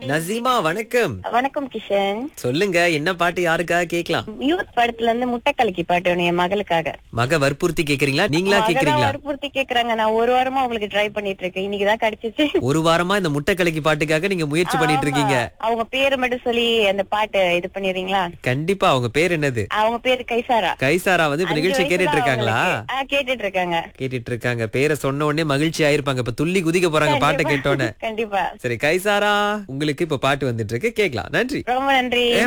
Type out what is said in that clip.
நசீமா வணக்கம் வணக்கம் கிஷன் சொல்லுங்க என்ன பாட்டு யாருக்காக கேக்கலாம் யூத் படத்துல இருந்து முட்டை கலக்கி பாட்டு வேணும் என் மகளுக்காக மக வற்புறுத்தி கேக்குறீங்களா நீங்களா மகதான் கேக்குறீங்களா வற்புறுத்தி கேக்குறாங்க நான் ஒரு வாரமா உங்களுக்கு ட்ரை பண்ணிட்டு இருக்கேன் இன்னைக்குதான் கிடைச்சிச்சு ஒரு வாரமா இந்த முட்டை கலக்கி பாட்டுக்காக நீங்க முயற்சி பண்ணிட்டு இருக்கீங்க ஆமா. அவங்க பேரை மட்டும் சொல்லி அந்த பாட்டு இது பண்ணிடுறீங்களா கண்டிப்பா அவங்க பேர் என்னது அவங்க பேரு கைசாரா கைசாரா வந்து இப்ப அஞ்சு நிகழ்ச்சி வயசு கேட்டுட்டு தான் இருக்காங்களா அவங்களுக்கு. ஆ, கேட்டுட்டு இருக்காங்க கேட்டுட்டு இருக்காங்க பேரை சொன்ன உடனே மகிழ்ச்சி ஆயிருப்பாங்க இப்ப துள்ளி குதிக்க போறாங்க பாட்டை கேட்டோன்னே கண்டிப்பா சரி கைசாரா உங்களுக்கு இப்ப பாட்டு வந்துட்டு இருக்கு கேக்கலாம் நன்றி ரொம்ப நன்றி